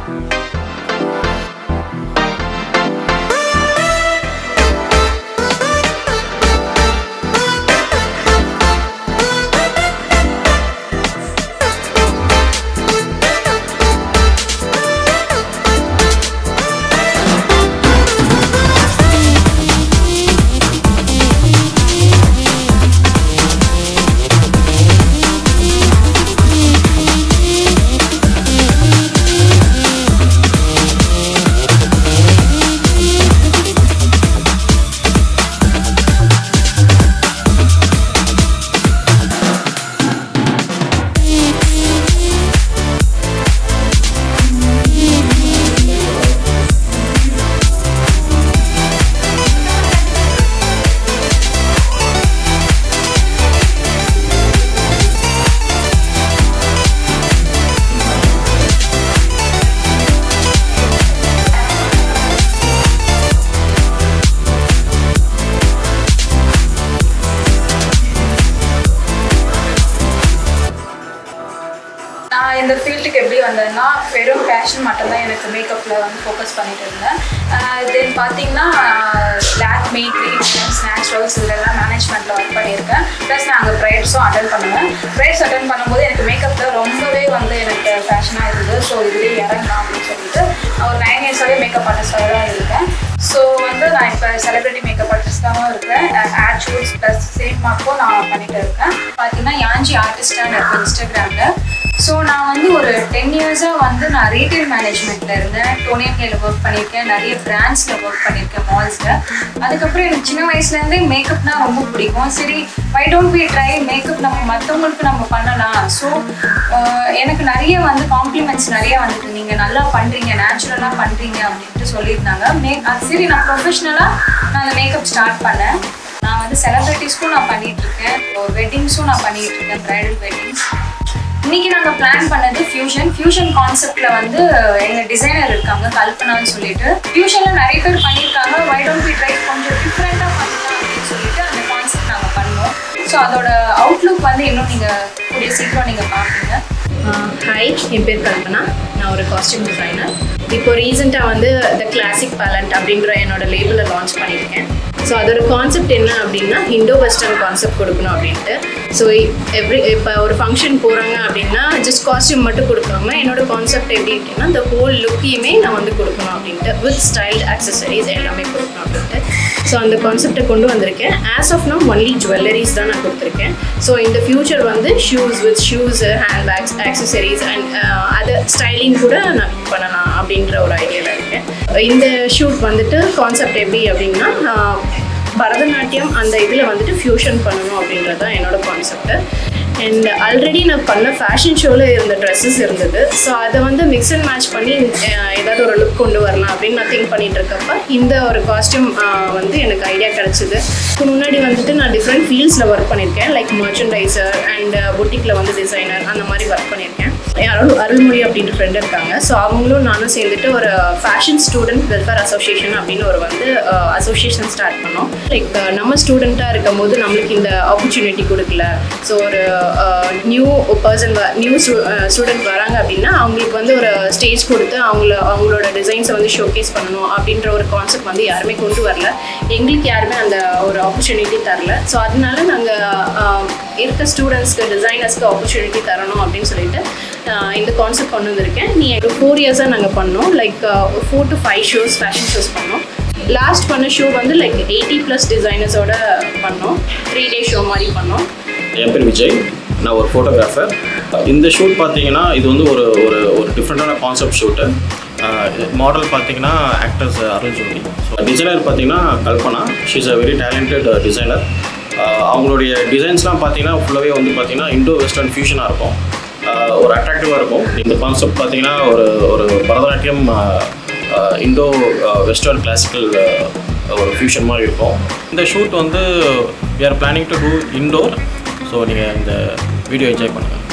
நான் இந்த ஃபீல்டுக்கு எப்படி வந்தேன்னா வெறும் பேஷன் மட்டும்தான் எனக்கு மேக்கப்பில் வந்து ஃபோக்கஸ் பண்ணிட்டு இருந்தேன் தென் பார்த்தீங்கன்னா லேக்மி க்ரீம்ஸ் நேச்சுரல்ஸ் இதெல்லாம் மேனேஜ்மெண்ட்டில் ஒர்க் பண்ணியிருக்கேன் ப்ளஸ் நான் அங்கே ப்ரைட்ஸும் அட்டன் பண்ணுவேன் ப்ரைட்ஸ் அட்டன் பண்ணும்போது எனக்கு மேக்கப்பில் ரொம்பவே வந்து எனக்கு பேஷனாக இருந்தது ஸோ இதுலேயே இறங்கலாம் அப்படின்னு சொல்லிட்டு நான் ஒரு நைன் இயர்ஸாகவே மேக்கப் ஆர்டிஸ்டாக தான் இருக்கேன் ஸோ வந்து நான் இப்போ செலிபிரிட்டி மேக்கப் ஆர்டிஸ்டாகவும் இருக்கேன் ஆட் ஷூட்ஸ் ப்ளஸ் சினிமாக்கும் நான் பண்ணிட்டு இருக்கேன் பார்த்தீங்கன்னா யாஞ்சி ஆர்டிஸ்டாக இருக்கேன் இன்ஸ்டாகிராமில் ஸோ நான் வந்து ஒரு டென் இயர்ஸாக வந்து நான் ரீட்டைல் மேனேஜ்மெண்ட்டில் இருந்தேன் டோனியம்ல ஒர்க் பண்ணியிருக்கேன் நிறைய பிராண்ட்ஸில் ஒர்க் பண்ணியிருக்கேன் மால்ஸில் அதுக்கப்புறம் எனக்கு சின்ன வயசுலேருந்தே மேக்கப்னா ரொம்ப பிடிக்கும் சரி why don't be try makeup நம்ம மற்றவங்களுக்கு நம்ம பண்ணலாம் ஸோ எனக்கு நிறைய வந்து காம்ப்ளிமெண்ட்ஸ் நிறைய வந்துட்டு நீங்கள் நல்லா பண்ணுறீங்க நேச்சுரலாக பண்ணுறீங்க அப்படின்ட்டு சொல்லியிருந்தாங்க மே அது சரி நான் ப்ரொஃபஷ்னலாக நான் அந்த மேக்கப் ஸ்டார்ட் பண்ணேன் நான் வந்து செலிப்ரிட்டிஸ்க்கும் நான் பண்ணிட்டு இருக்கேன் வெட்டிங்ஸும் நான் பண்ணிட்டு இருக்கேன் ப்ரைடல் வெட்டிங்ஸ் இன்னைக்கு நாங்கள் பிளான் பண்ணது ஃபியூஷன் ஃபியூஷன் கான்செப்ட்ல வந்து எங்க டிசைனர் இருக்காங்க கல்பனான்னு சொல்லிட்டு ஃபியூஷன்ல நிறைய பேர் பண்ணியிருக்காங்க வை டோன்ட் பி ட்ரை கொஞ்சம் டிஃப்ரெண்டாக பண்ணலாம் அப்படின்னு சொல்லிட்டு அந்த கான்செப்ட் நாங்கள் பண்ணோம் ஸோ அதோட அவுட்லுக் வந்து இன்னும் நீங்கள் கூடிய சீக்கிரம் நீங்கள் பார்ப்பீங்க ஹாய் என் பேர் கல்பனா நான் ஒரு காஸ்டியூம் டிசைனர் இப்போ ரீசெண்டாக வந்து த கிளாசிக் பேலண்ட் அப்படின்ற என்னோட லேபிளை லான்ச் பண்ணியிருக்கேன் ஸோ அதோட கான்செப்ட் என்ன அப்படின்னா இண்டோ வெஸ்டர்ன் கான்செப்ட் கொடுக்கணும் அப்படின்ட்டு ஸோ எவ்ரி இப்போ ஒரு ஃபங்க்ஷன் போகிறாங்க அப்படின்னா ஜஸ்ட் காஸ்டியூம் மட்டும் கொடுக்காம என்னோட கான்செப்ட் எப்படி இருக்குன்னா இந்த ஹோல் லுக்கையுமே நான் வந்து கொடுக்கணும் அப்படின்ட்டு வித் ஸ்டைல் ஆக்சசரிஸ் எல்லாமே கொடுக்கணும் அப்படின்ட்டு ஸோ அந்த கான்செப்டை கொண்டு வந்திருக்கேன் as of now only jewelleries தான் நான் கொடுத்துருக்கேன் ஸோ இந்த ஃபியூச்சர் வந்து shoes with shoes hand bags accessories and அது ஸ்டைலிங் கூட நான் பண்ணலாம் அப்படின்ற ஒரு ஐடியாவில் இருக்கேன் இந்த ஷூட் வந்துட்டு கான்செப்ட் எப்படி அப்படின்னா ஆஹ், பரதநாட்டியம் அந்த இதில் வந்துட்டு ஃபியூஷன் பண்ணணும் அப்படின்றது தான் என்னோட கான்செப்ட் அண்ட் ஆல்ரெடி நான் பண்ண ஃபேஷன் ஷோவில் இருந்த ட்ரெஸ்ஸஸ் இருந்தது ஸோ அதை வந்து மிக்ஸ் அண்ட் மேட்ச் பண்ணி அஹ், ஏதாவது ஒரு லுக் கொண்டு வரலாம் அப்படின்னு நான் திங்க் பண்ணிட்டு இருக்கப்ப இந்த ஒரு காஸ்டியூம் வந்து எனக்கு ஐடியா கிடச்சிது இதுக்கு முன்னாடி வந்துட்டு நான் டிஃப்ரெண்ட் ஃபீல்ட்ஸில் ஒர்க் பண்ணியிருக்கேன் லைக் மர்ச்சன்டைசர் அண்ட் பொட்டிக்கில் வந்து டிசைனர் அந்த மாதிரி ஒர்க் பண்ணியிருக்கேன் என் அருள் அருள்மொழி அப்படின்ற ஃப்ரெண்ட் இருக்காங்க ஸோ அவங்களும் நானும் சேர்ந்துட்டு ஒரு ஃபேஷன் ஸ்டூடெண்ட் வெல்ஃபேர் அசோசியேஷன் அப்படின்னு ஒரு வந்து அசோசியேஷன் ஸ்டார்ட் பண்ணோம் லைக் நம்ம ஸ்டூடெண்ட்டாக இருக்கும் போது நம்மளுக்கு இந்த ஆப்பர்ச்சுனிட்டி கொடுக்கல ஸோ ஒரு நியூ பர்சன் நியூ ஸ்டூடெண்ட் வராங்க அப்படின்னா அவங்களுக்கு வந்து ஒரு ஸ்டேஜ் கொடுத்து அவங்கள அவங்களோட டிசைன்ஸை வந்து ஷோகேஸ் பண்ணணும் அப்படின்ற ஒரு கான்செப்ட் வந்து யாருமே கொண்டு வரல எங்களுக்கு யாருமே அந்த ஒரு ஆப்பர்ச்சுனிட்டி தரல ஸோ அதனால நாங்கள் இருக்க ஸ்டூடெண்ட்ஸ்க்கு டிசைனர்ஸ்க்கு ஆப்பர்ச்சுனிட்டி தரணும் அப்படின்னு சொல்லிட்டு ஆஹ் இந்த கான்செப்ட் கொண்டு வந்திருக்கேன் நீ ஃபோர் இயர்ஸாக நாங்கள் பண்ணோம் like four to five shows fashion shows பண்ணோம் லாஸ்ட் பண்ண ஷோ வந்து லைக் எயிட்டி ப்ளஸ் டிசைனர்ஸோட பண்ணோம் த்ரீ டே ஷோ மாதிரி பண்ணோம் என் பேர் விஜய் நான் ஒரு ஃபோட்டோகிராஃபர் இந்த ஷூட் பார்த்தீங்கன்னா இது வந்து ஒரு ஒரு ஒரு டிஃப்ரெண்ட்டான கான்செப்ட் ஷூட்டு மாடல் பார்த்தீங்கன்னா actors Arun Jyothi so designer பார்த்தீங்கன்னா Kalpana she's a very talented designer அவங்களுடைய டிசைன்ஸ்லாம் பார்த்தீங்கன்னா ஃபுல்லாகவே வந்து பார்த்தீங்கன்னா இண்டோ வெஸ்டர்ன் ஃபியூஷனாக இருக்கும் ஆஹ் ஒரு அட்ராக்டிவாக இருக்கும் இந்த கான்செப்ட் பார்த்தீங்கன்னா ஒரு ஒரு பரதநாட்டியம் இண்டோ வெஸ்டர்ன் கிளாசிக்கல் ஒரு ஃபியூஷன் மாதிரி இருக்கும் இந்த ஷூட் வந்து we are planning to do indoor so நீங்கள் இந்த வீடியோ என்ஜாய் பண்ணுங்கள்